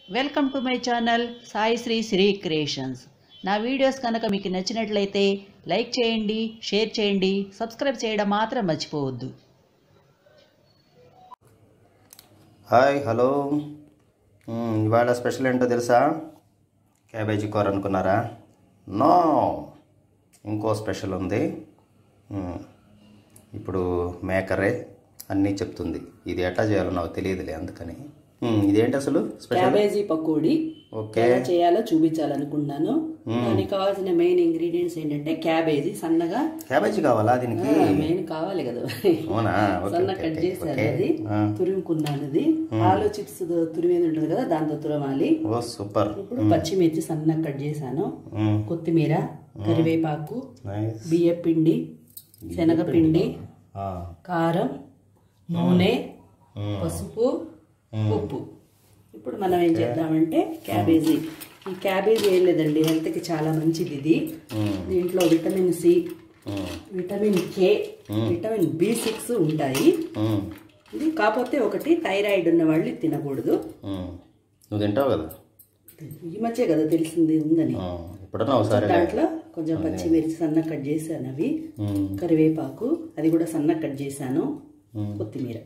Welcome to my channel Sai Sri Sri creations నా videos కనుక మీకు నచ్చినట్లయితే లైక్ చేయండి షేర్ చేయండి సబ్స్క్రైబ్ చేయడం మాత్రం మర్చిపోవద్దు హాయ్ హలో మ్మ్, ఇవాళ స్పెషల్ ఏంటో తెలుసా క్యాబేజీ కూర అనుకున్నారా నో ఇంకో స్పెషల్ ఉంది మ్మ్, ఇప్పుడు మేకరే అన్నీ చెప్తుంది ఇది ఎట్లా చేయాలో నాకు తెలియదులే అందుకని మ్మ్, ఇదేంటి అసలు స్పెషల్ క్యాబేజీ పకోడీ ఓకే ఎలా చేయాలో చూపించాలనుకున్నాను దానికి కావాల్సిన మెయిన్ ఇంగ్రీడియంట్స్ ఏంటంటే క్యాబేజీ సన్నగా క్యాబేజీ కావాలా దీనికి మెయిన్ కావాలి కదా అవునా ఓకే సన్న ఓకే, కట్ ఓకే, చేశాను ఓకే. అది ఆ, తురుముకున్నాను అది ఆలు చిప్స్ తురిమేది ఉంటుంది కదా దాంతో తురమాలి ఓ సూపర్ ఇప్పుడు పచ్చిమిర్చి సన్నగా కట్ చేశాను మ్మ్, కొత్తిమీర కరివేపాకు నైస్ బియ్య పిండి శనగపిండి ఆ, కారం నూనె మ్మ్, పసుపు ఉప్పు ఇప్పుడు మనం ఏం చేద్దామంటే క్యాబేజీ ఈ క్యాబేజీ ఏం లేదండి హెల్త్కి చాలా మంచిది ఇది మ్మ్, దీంట్లో విటమిన్ సి మ్మ్, vitamin K vitamin B six ఉంటాయి మ్మ్, ఇది కాకపోతే ఒకటి థైరాయిడ్ ఉన్న వాళ్ళు ఇది తినకూడదు మ్మ్. నువ్వు తింటావు కదా ఈ మధ్య కదా తెలిసింది ఉందని ఆ, ఎప్పుడన్నా ఒకసారి దాంట్లో కొంచెం పచ్చిమిర్చి సన్న కట్ చేశాను అవి మ్మ్. కరివేపాకు అది కూడా సన్న కట్ చేశాను కొత్తిమీర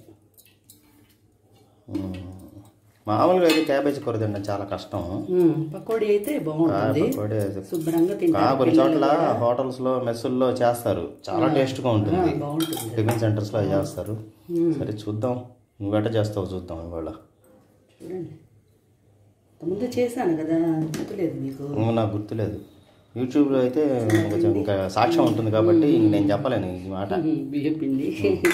మ్మ్. మామూలుగా అయితే క్యాబేజీ కూర తినడం చాలా కష్టం మ్మ్. పకోడీ అయితే బాగుంటుంది పకోడీ శుభ్రంగా ఆ, తింటారు కొన్ని చోట్ల హోటల్స్ లో మెస్సుల్లో చేస్తారు చాలా టేస్ట్ గా ఉంటుంది బాగుంటుంది టిఫిన్ సెంటర్స్ లో చేస్తారు సరే చూద్దాం నువ్వు ఎట్ట చేస్తావు చూద్దాం ఇవాళ చూడండి ముందు చేశాను కదా గుర్తులేదు మీకు ఇంకా నాకు గుర్తులేదు యూట్యూబ్ లో అయితే కొంచెం ఇంకా సాక్ష్యం ఉంటుంది కాబట్టి ఇంక నేను చెప్పలేను ఈ మాట బియ్య పిండి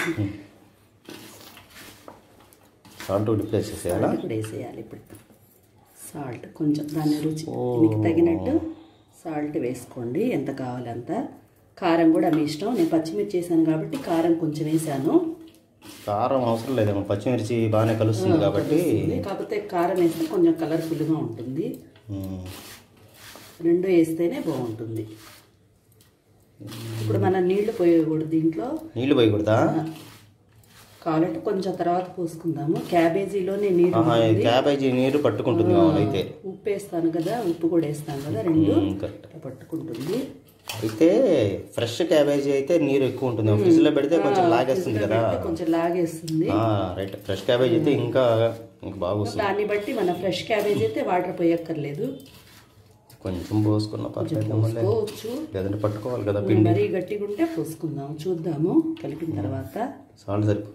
సాల్ట్ రిప్లేస్ చేసేయాలా సాల్ట్ కూడా వేసేయాలి ఇప్పుడు సాల్ట్ కొంచెం దాని రుచి మీకు తగినట్టు సాల్ట్ వేసుకోండి ఎంత కావాలంత కారం కూడా మీ ఇష్టం నేను పచ్చిమిర్చి చేశాను కాబట్టి కారం కొంచెం వేసాను కారం అవసరం లేదేమో పచ్చిమిర్చి బాగానే కలుస్తుంది కాబట్టి కాకపోతే కారం వేస్తే కొంచెం కలర్ఫుల్గా ఉంటుంది మ్మ్. రెండు వేస్తేనే బాగుంటుంది ఇప్పుడు మనం నీళ్లు పోయకూడదు దీంట్లో నీళ్లు పోయకూడదా కావాలంటే కొంచెం తర్వాత పోసుకుందాము క్యాబేజీలోనే నీరు ఆహా, ఈ క్యాబేజీ నీరు పట్టుకుంటుంది మామూలు అయితే ఉప్పు వేస్తాను కదా ఉప్పు కూడా వేస్తాను కదా రెండు మ్మ్, కరెక్ట్ ఇట్లా పట్టుకుంటుంది అయితే ఫ్రెష్ క్యాబేజీ అయితే నీరు ఎక్కువ ఉంటుంది ఫ్రిడ్జ్ లో పెడితే కొంచెం లాగేస్తుంది కదా పెడితే కొంచెం లాగేస్తుంది ఆ, రైట్ ఫ్రెష్ క్యాబేజీ అయితే ఇంకా ఇంకా బాగా వస్తుంది దాన్ని బట్టి మన ఫ్రెష్ క్యాబేజ్ అయితే వాటర్ పోయక్కర్లేదు కొంచెం పోసుకున్న పర్లేదు మళ్ళీ పోవచ్చు లేదంటే పట్టుకోవాలి కదా పిండి మరీ గట్టిగా ఉంటే పోసుకుందాం చూద్దాము కలిపిన తర్వాత సాల్ట్ సరిపో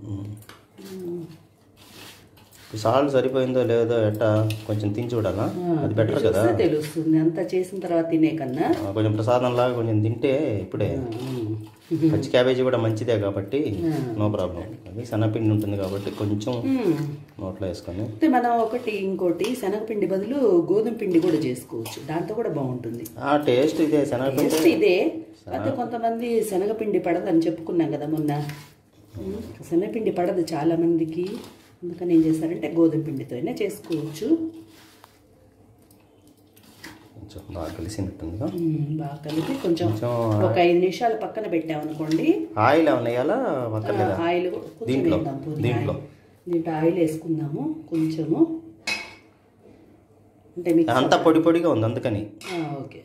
సాల్ట్ సరిపోయిందో లేదో ఎట్టా కొంచెం తిని చూడాలా అది బెటర్ కదా చూస్తే తెలుస్తుంది అంతా చేసిన తర్వాత తినే కన్నా ఆ, కొంచెం ప్రసాదం లాగా కొంచెం తింటే ఇప్పుడే పచ్చి క్యాబేజీ కూడా మంచిదే కాబట్టి నో ప్రాబ్లం అది సన్నపిండి ఉంటుంది కాబట్టి కొంచెం మ్మ్. నోట్లో వేసుకొని అయితే మనం ఒకటి ఇంకోటి శనగపిండి బదులు గోధుమ పిండి కూడా చేసుకోవచ్చు దాంతో కూడా బాగుంటుంది ఆ టేస్ట్ ఇదే శనగపిండి టేస్ట్ ఇదే అయితే కొంతమంది శనగపిండి పడదని చెప్పుకున్నాం కదా మొన్న ఉమ్, శనగపిండి పడదు చాలా మందికి అందుకని ఏం చేస్తారంటే గోధుమ పిండితోనే చేసుకోవచ్చు కొంచెం బాగా కలిసినట్టుందిగా ఉమ్, బాగా కలిపి కొంచెం కొంచెం ఒక ఐదు నిమిషాలు పక్కన పెట్టామనుకోండి ఆయిల్ ఏమన్నా వేయాలా అక్కర్లేదా ఆయిల్ కొంచెం దీంట్లో? వేద్దాం పోనీ దీంట్లో? ఆయిల్. దీంట్లో ఆయిల్ వేసుకుందాము కొంచెము అంటే మీకు అంతా పొడి పొడిగా ఉంది అందుకని ఆ, ఓకే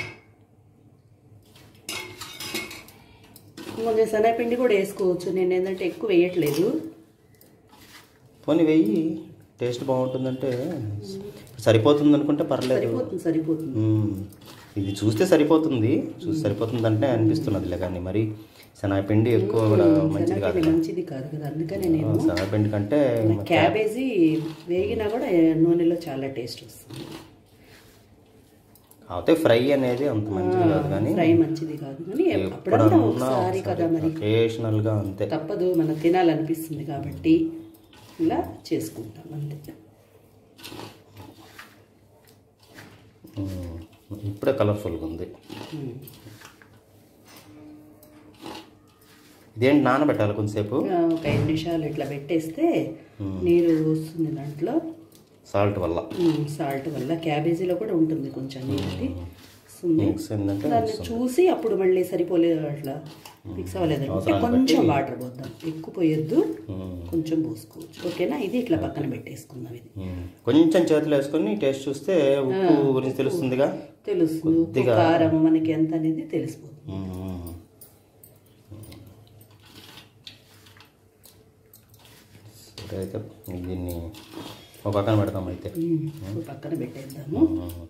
కొంచెం శనగపిండి కూడా వేసుకోవచ్చు నేను ఏంటంటే ఎక్కువ వేయట్లేదు పోనీ వెయ్యి టేస్ట్ బాగుంటుందంటే సరిపోతుంది అనుకుంటే పర్లేదు సరిపోతుంది సరిపోతుంది మ్మ్. ఇది చూస్తే సరిపోతుంది చూస్తే సరిపోతుందంటే అనిపిస్తున్నదిలే కానీ మరి శనగపిండి ఎక్కువ కూడా మంచిది కాదు శనగపిండి మంచిది కాదు కదా అందుకనే నేను శనగపిండి కంటే క్యాబేజీ వేగినా కూడా నూనెలో చాలా టేస్ట్ వస్తుంది కాకపోతే ఫ్రై అనేది అంత మంచిది కాదు కానీ ఫ్రై మంచిది కాదు కానీ అప్పుడన్నా ఒకసారి కదా మరి ఒకేషనల్గా అంతే తప్పదు మనకు తినాలనిపిస్తుంది కాబట్టి ఇలా చేసుకుంటాం అంతే మ్మ్. ఇప్పుడే కలర్ఫుల్గా ఉంది ఉమ్. ఇదేంటి నానబెట్టాలి కొంతసేపు ఆ, ఒక ఐదు నిమిషాలు ఇట్లా పెట్టేస్తే నీరు వస్తుంది దాంట్లో సాల్ట్ వల్ల సాల్ట్ వల్ల క్యాబేజీలో కూడా ఉంటుంది కొంచెం నీటి వస్తుంది మిక్స్ ఏంటంటే దాన్ని చూసి అప్పుడు మళ్ళీ సరిపోలేదు అట్లా మిక్స్ అవ్వలేదంటే అవసరాన్ని కొంచెం బట్టి. వాటర్ పోద్దాం ఎక్కువ పోయొద్దు ఉమ్. కొంచెం పోసుకోవచ్చు ఓకేనా ఇది ఇట్లా పక్కన పెట్టేసుకుందాం ఇది ఉమ్. కొంచెం చేతిలో వేసుకొని టేస్ట్ చూస్తే ఉప్పు గురించి తెలుస్తుందిగా తెలుస్తుంది ఉప్పు కొద్దిగా. కారం మనకి ఎంత అనేది తెలిసిపోతుంది ఉమ్. సరే అయితే దీన్ని ఒక పక్కన పెడతాం అయితే ఉమ్, పక్కన పెట్టేద్దాము ఉమ్.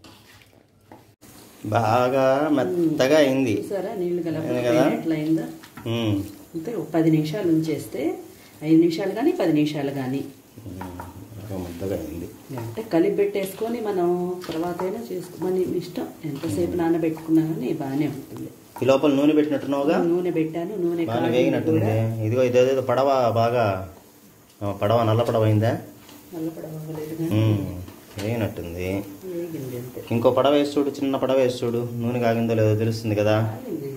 బాగా మెత్తగా అయింది చూసారా నీళ్ళు అయింది కలప కదా? ఎట్లా అయిందో ఉమ్. అంతే ఒక పది నిమిషాలు ఉంచేస్తే ఐదు నిమిషాలు కానీ పది నిమిషాలు కానీ ఉమ్. బాగా ముద్దగా అయింది అంటే కలిపి పెట్టేసుకొని మనం తర్వాత అయినా చేసుకో మన ఇష్టం ఎంతసేపు నానబెట్టుకున్నా కానీ బాగానే ఉంటుంది ఈ లోపల నూనె పెట్టినట్టున్నావుగా నూనె పెట్టాను నూనె బాగా కాగింది వేగినట్టుంది కూడా. ఇదిగో ఇదేదో పడవ బాగా ఆ, పడవ నల్ల పడవ అయిందా నల్లపడ అవ్వలేదు కానీ ఉమ్. వేగినట్టుంది వేగింది అంతే ఇంకో పడవ వేసి చూడు చిన్న పడవ వేసి చూడు నూనె కాగిందో లేదో తెలుస్తుంది కదా కాగింది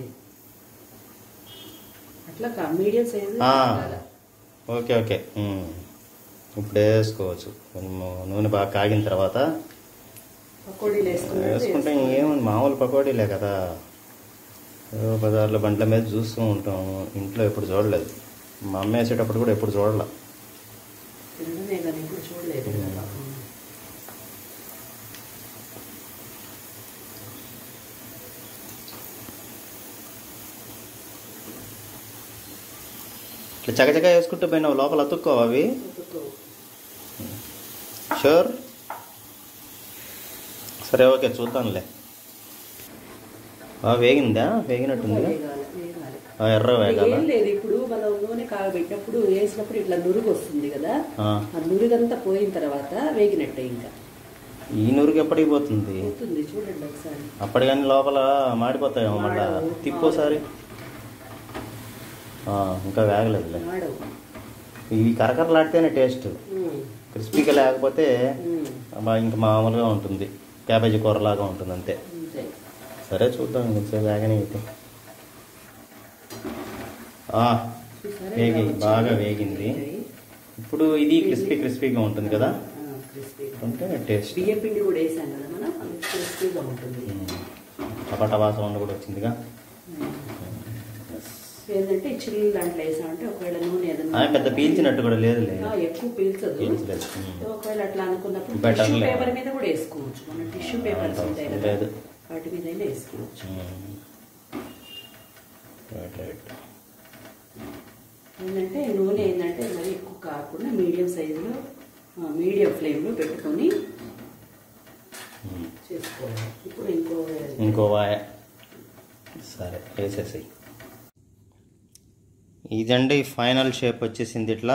అట్లా కా మీడియం సైజు ఆ. కాగాల. ఓకే ఓకే ఉమ్. ఇప్పుడు వేసుకోవచ్చు కొంచెం నూనె బాగా కాగిన తర్వాత పకోడీలు వేసుకున్నట్టు వేసుకుంటే వేసుకోవాలి. ఏముంది మామూలు పకోడీలే కదా ఏవో బజార్లో బండ్ల మీద చూస్తూ ఉంటాము ఇంట్లో ఎప్పుడు చూడలేదు మా అమ్మ వేసేటప్పుడు కూడా ఎప్పుడు చూడలే తినడమే కానీ ఇప్పుడు చూడలేదు కదా. ఇట్లా చకచక వేసుకుంటూ పోయినావు లోపల అతుక్కోవు అవి ఉతుక్కో. షూర్ సరే ఓకే చూద్దాంలే బాగా వేగిందా వేగినట్టుందిగా వేగాలి, వేగాలి. ఆ, ఎర్ర వేగాల ఏం లేదు ఇప్పుడు మనం నూనె కాగబెట్టినప్పుడు వేసినప్పుడు ఇట్లా నురుగు వస్తుంది కదా ఆ, ఆ నురుగంతా పోయిన తర్వాత వేగినట్టే ఇంకా ఈ నూరుకి ఎప్పటికి పోతుంది పోతుంది చూడండి ఒకసారి అప్పటికని లోపల మాడిపోతాయేమో మళ్ళా మాడవు. తిప్పోసారి ఆ, ఇంకా వేగలేదులే మాడవు ఇవి కరకరలాడితేనే టేస్ట్ ఉమ్, క్రిస్పీగా లేకపోతే ఉమ్, అబ్బా ఇంకా మామూలుగా ఉంటుంది క్యాబేజీ కూరలాగా ఉంటుంది అంతే అంతే సరే చూద్దాం ఇంకొకసారి వేగనే అయితే ఆ, చూసారా వేగి ఇలా బాగా వచ్చింది? వేగింది ఇది. ఇప్పుడు ఇది క్రిస్పీ క్రిస్పీగా ఉంటుంది కదా ఆ, క్రిస్పీగా. అంటే టేస్ట్ బియ్యం పిండి కూడా వేసాం కదా మనం అందుకు క్రిస్పీగా ఉంటుంది టమాటా సౌండ్ కూడా వచ్చిందిగా ఏంటంటే చిల్లు దాంట్లో వేసామంటే ఒకవేళ నూనె ఆ, ఏదైనా పెద్ద పీల్చినట్టు కూడా లేదులే ఆ, ఎక్కువ పీల్చదు పీల్చలేదు. ఉమ్. ఒకవేళ అట్లా అనుకున్నప్పుడు Better టిష్యూ లే. పేపర్ మీద కూడా వేసుకోవచ్చు మన టిష్యూ పేపర్స్ ఉంటాయి కదా లేదు. వాటి మీద అయినా వేసుకోవచ్చు రైట్ రైట్ ఏంటంటే నూనె ఏంటంటే మరి ఎక్కువ కాకుండా మీడియం సైజులో మీడియం ఫ్లేమ్లో పెట్టుకొని చేసుకోవాలి ఇప్పుడు ఇంకో ఇంకో వాయ సరే వేసేసి ఇదండి ఫైనల్ షేప్ వచ్చేసింది ఇట్లా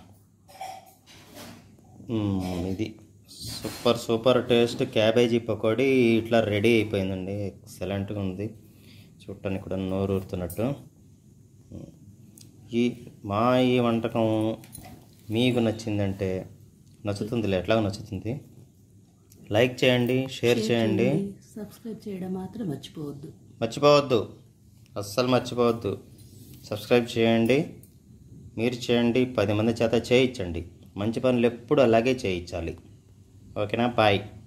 మ్మ్, ఇది super super taste cabbage pakodi ఇట్లా రెడీ అయిపోయిందండి ఎక్సలెంట్గా ఉంది చూడటానికి కూడా నోరు ఊరుతున్నట్టు మ్మ్. ఈ మా ఈ వంటకం మీకు నచ్చిందంటే నచ్చుతుందిలే ఎట్లాగో నచ్చుతుంది లైక్ చేయండి షేర్ చేయండి సబ్స్క్రైబ్ చేయడం మాత్రం మర్చిపోవద్దు మర్చిపోవద్దు అస్సలు మర్చిపోవద్దు సబ్స్క్రైబ్ చేయండి మీరు చేయండి పది మంది చేత చేయించండి మంచి పనులు ఎప్పుడు అలాగే చేయించాలి ఓకేనా బాయ్